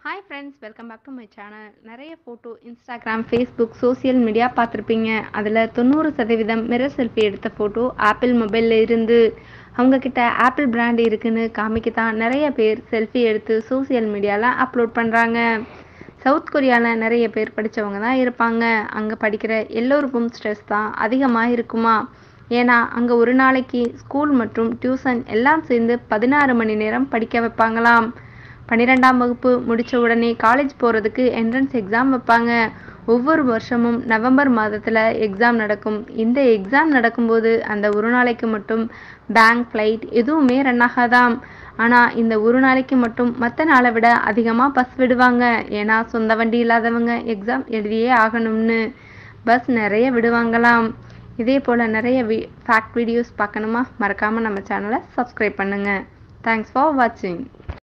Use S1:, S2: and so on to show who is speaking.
S1: hi friends welcome back to my channel நிறைய photo Instagram Facebook social media பார்த்துருப்பீங்க அதில் தொண்ணூறு சதவீதம் மிரர் செல்ஃபி எடுத்த ஃபோட்டோ ஆப்பிள் மொபைலில் இருந்து அவங்கக்கிட்ட ஆப்பிள் பிராண்ட் இருக்குன்னு காமிக்கத்தான் நிறைய பேர் செல்ஃபி எடுத்து சோஷியல் மீடியாவில் அப்லோட் பண்ணுறாங்க சவுத் கொரியாவில் நிறைய பேர் படித்தவங்க தான் இருப்பாங்க அங்கே படிக்கிற எல்லோருக்கும் ஸ்ட்ரெஸ் தான் அதிகமாக இருக்குமா ஏன்னா அங்கே ஒரு நாளைக்கு ஸ்கூல் மற்றும் டியூஷன் எல்லாம் சேர்ந்து பதினாறு மணி நேரம் படிக்க வைப்பாங்களாம் பன்னிரெண்டாம் வகுப்பு முடித்த உடனே காலேஜ் போகிறதுக்கு என்ட்ரன்ஸ் எக்ஸாம் வைப்பாங்க ஒவ்வொரு வருஷமும் நவம்பர் மாதத்தில் எக்ஸாம் நடக்கும் இந்த எக்ஸாம் நடக்கும்போது அந்த ஒரு நாளைக்கு மட்டும் பேங்க் ஃப்ளைட் எதுவுமே ரன் ஆகாதாம் ஆனால் இந்த ஒரு நாளைக்கு மட்டும் மற்ற நாளை விட அதிகமாக பஸ் விடுவாங்க ஏன்னா சொந்த வண்டி இல்லாதவங்க எக்ஸாம் எழுதியே ஆகணும்னு பஸ் நிறைய விடுவாங்களாம் இதே போல் நிறைய வி ஃபேக்ட் வீடியோஸ் பார்க்கணுமா மறக்காமல் நம்ம சேனலை சப்ஸ்கிரைப் பண்ணுங்கள் தேங்க்ஸ் ஃபார் வாட்சிங்